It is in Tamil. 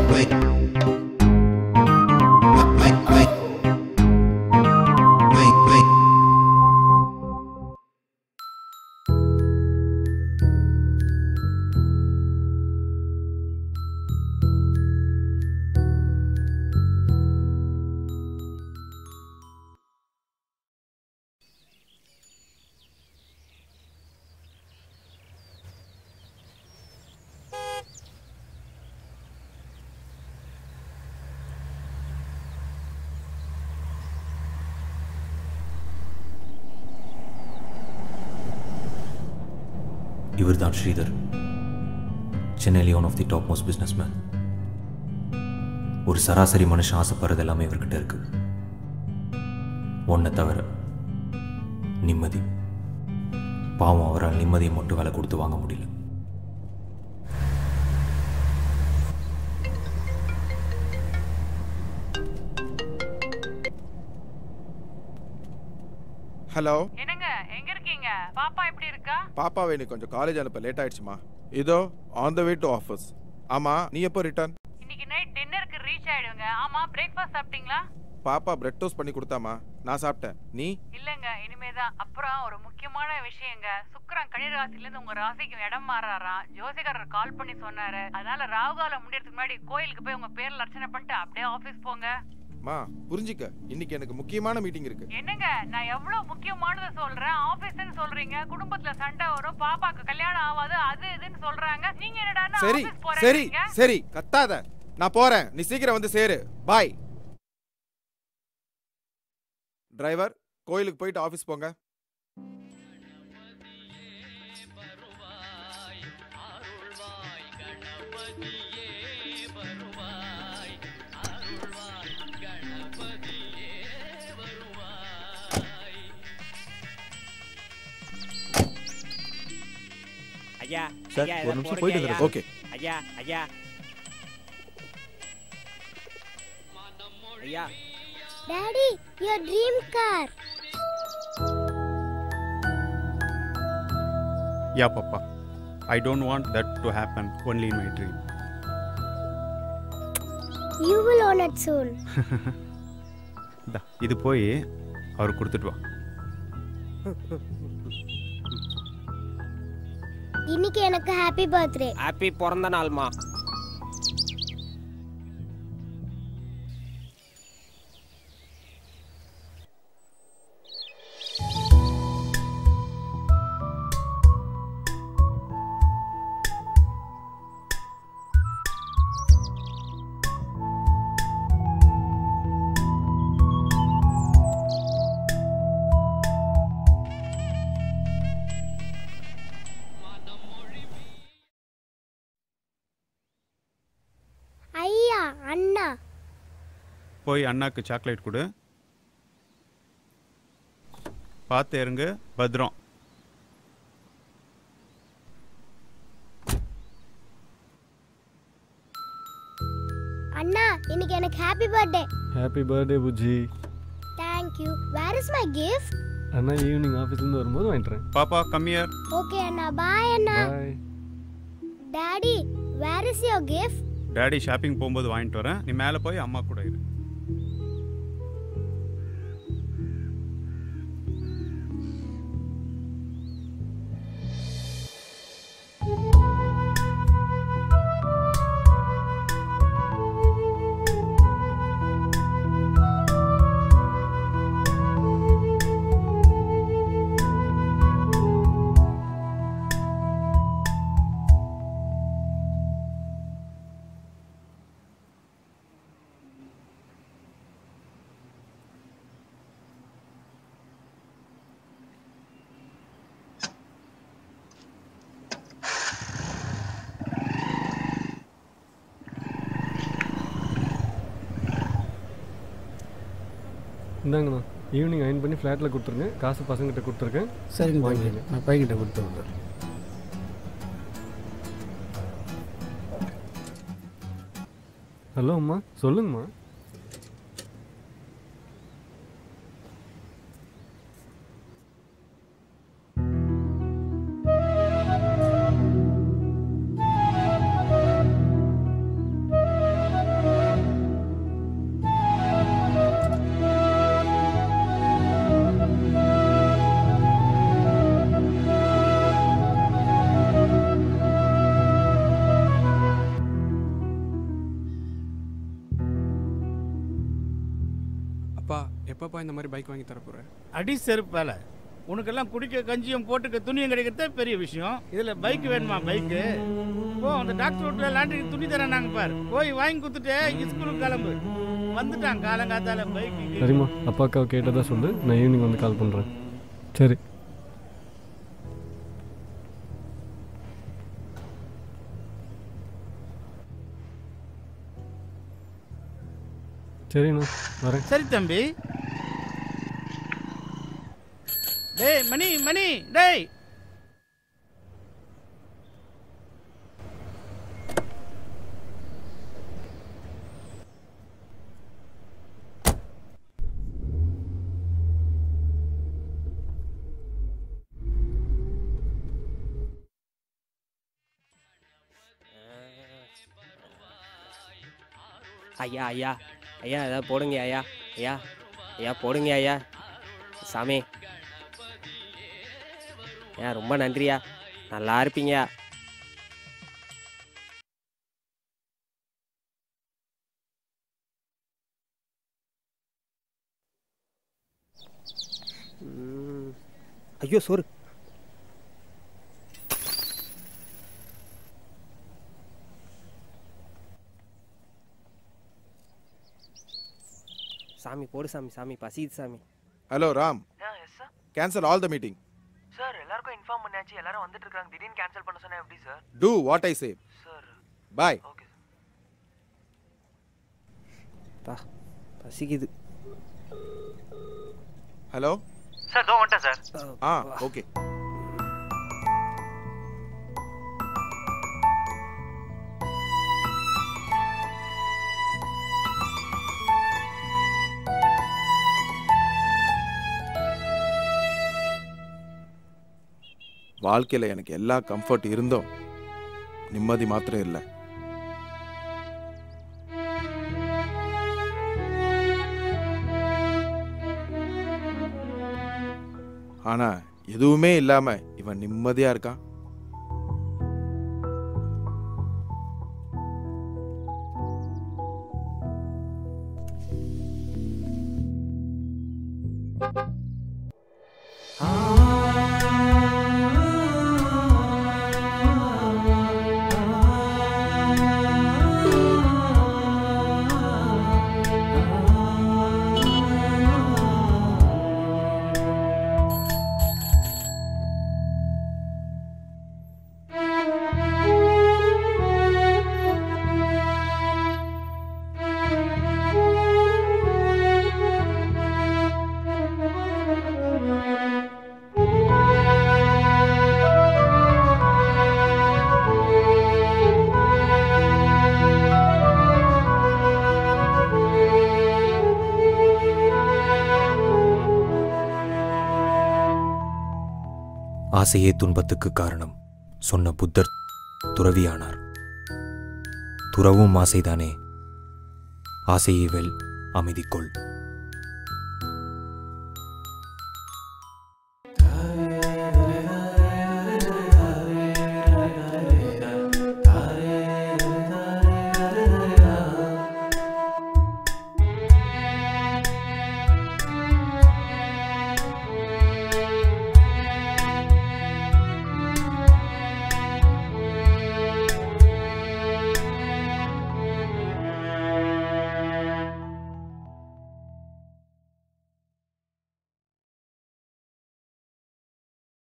இவர் தான் ஸ்ரீதர் சென்னையிலே one of the top most businessman ஒரு சராசரி மனுஷன் ஆசைப்படுறது எல்லாமே இவர்கிட்ட இருக்கு ஒன்றை தவிர நிம்மதி பாவம் அவரால் நிம்மதியை மட்டும் விலை கொடுத்து வாங்க முடியல ஹலோ என்னங்க எங்க இருக்கீங்க பாப்பா எப்படி இருக்கா பாப்பாவை இன்னைக்கு கொஞ்சம் காலேஜ் அனுப்ப லேட் ஆயிடுச்சுமா இதோ on the way to office ஆமா நீ எப்போ ரிட்டர்ன் இன்னைக்கு நைட் டின்னருக்கு ரீச் ஆயிடுங்க ஆமா பிரேக்ஃபாஸ்ட் சாப்பிட்டீங்களா பாப்பா பிரெட் டோஸ்ட் பண்ணி கொடுத்தாமா நான் சாப்பிட்டேன் நீ இல்லங்க இனிமேதான் அப்புறம் ஒரு முக்கியமான விஷயங்க சுக்கிரன் கன்னிராசில இருந்து உங்க ராசிக்கு இடம் மாறாராம் ஜோசிகாரர் கால் பண்ணி சொன்னாரு அதனால ராகுகாலம் முடியறதுக்கு முன்னாடி கோயிலுக்கு போய் உங்க பேர்ல அர்ச்சனை பண்ணிட்டு அப்படியே ஆபீஸ் போங்க மா புரிஞ்சிக்க இன்னைக்கு எனக்கு முக்கியமான மீட்டிங் இருக்கு என்னங்க நான் எவ்வளவு முக்கியமானதை சொல்றேன் ஆபீஸ்னு சொல்றீங்க குடும்பத்துல சண்டை வரும் பாப்பாக்கு கல்யாணம் ஆகாது அது இதுன்னு சொல்றாங்க நீங்க என்னடா சரி ஆபீஸ் சரி போறீங்க சரி கத்தாத நான் போறேன் நீ சீக்கிரம் வந்து சேரு பாய் டிரைவர் கோயிலுக்கு போயிட்டு ஆஃபீஸ் போங்க ஐயா சார், ஐயா, ஒரு இதை நிமிஷம் போடுங்க போயிட்டு ஐயா. வந்துடுறேன். ஓகே ஐயா ஐயா ஐயா Daddy, your dream car. Yeah, Papa. I don't want that to happen only in my dream. You will own it soon. இந்தா, இது போய் அவர் கொடுத்துட்டு வா இன்னைக்கு எனக்கு ஹாப்பி பர்த்டே ஹாப்பி பிறந்த நாள்மா ஐயா அண்ணா போய் அண்ணாக்கு சாக்லேட் கொடு பார்த்து இருங்க பத்திரம் அண்ணா இன்னைக்கு எனக்கு happy birthday happy birthday Bujji thank you where is my gift அண்ணா ஈவினிங் ஆஃபீஸ்லேருந்து வரும்போது வாங்கிட்டுறேன் பாப்பா கம்மியர் ஓகே அண்ணா பாய் அண்ணா bye daddy where is your gift daddy shopping போகும்போது வாங்கிட்டு வரேன் நீ மேலே போய் அம்மா கூட இரு இந்தாங்கண்ணா ஈவினிங் அயன் பண்ணி ஃப்ளாட்டில் கொடுத்துருங்க காசு பசங்கிட்ட கொடுத்துருக்கேன் சரிங்க வாங்கிக்கங்க. தம்பி நான் பையன்கிட்ட கொடுத்து விட்றேன் ஹலோ அம்மா சொல்லுங்கம்மா எப்பப்பா இந்த மாதிரி பைக் வாங்கி தரப்போற அடி செருப்பால உனக்கெல்லாம் குடிக்க கஞ்சியும் போட்டுக்க துணியும் கிடைக்கிறதே பெரிய விஷயம் இதுல பைக் வேணுமா பைக்கு போ அந்த டாக்டர் வீட்டுல லாண்டரிக்கு துணி தரேன் நாங்க பாரு போய் வாங்கி கொடுத்துட்டு ஸ்கூலுக்கு கிளம்பு வந்துட்டான் காலங்காத்தால பைக்கு சரிம்மா அப்பா அக்காவை கேட்டதா சொல்லு நான் ஈவினிங் வந்து கால் பண்ணுறேன் சரி சரிண்ணா வரேன் சரி தம்பி டேய் மணி மணி டேய் ஐயா ஐயா ஐயா ஏதாவது போடுங்க ஐயா ஐயா ஐயா போடுங்க ஐயா சாமி ஐயா ரொம்ப நன்றியா நல்லா இருப்பீங்க ம். ஐயோ சோறு சாமி போடு சாமி சாமி பசிது சாமி hello Ram yes sir cancel all the meeting sir எல்லாருக்கும் இன்ஃபார்ம் பண்ணியாச்சு எல்லாரும் வந்துட்டு இருக்காங்க திடீர்னு கேன்சல் பண்ண சொன்னா எப்படி sir do what I say sir bye okay பா பசிக்குது ஹலோ சார் தோ வந்துட்டேன் சார் ஆ ஓகே வாழ்க்கையில் எனக்கு எல்லா கம்ஃபர்ட் இருந்தும் நிம்மதி மாத்திரம் இல்லை ஆனா எதுவுமே இல்லாம இவன் நிம்மதியா இருக்கான் ஆசையே துன்பத்துக்கு காரணம் சொன்ன புத்தர் துறவியானார் துறவும் ஆசைதானே ஆசையை வெல் அமைதி கொள்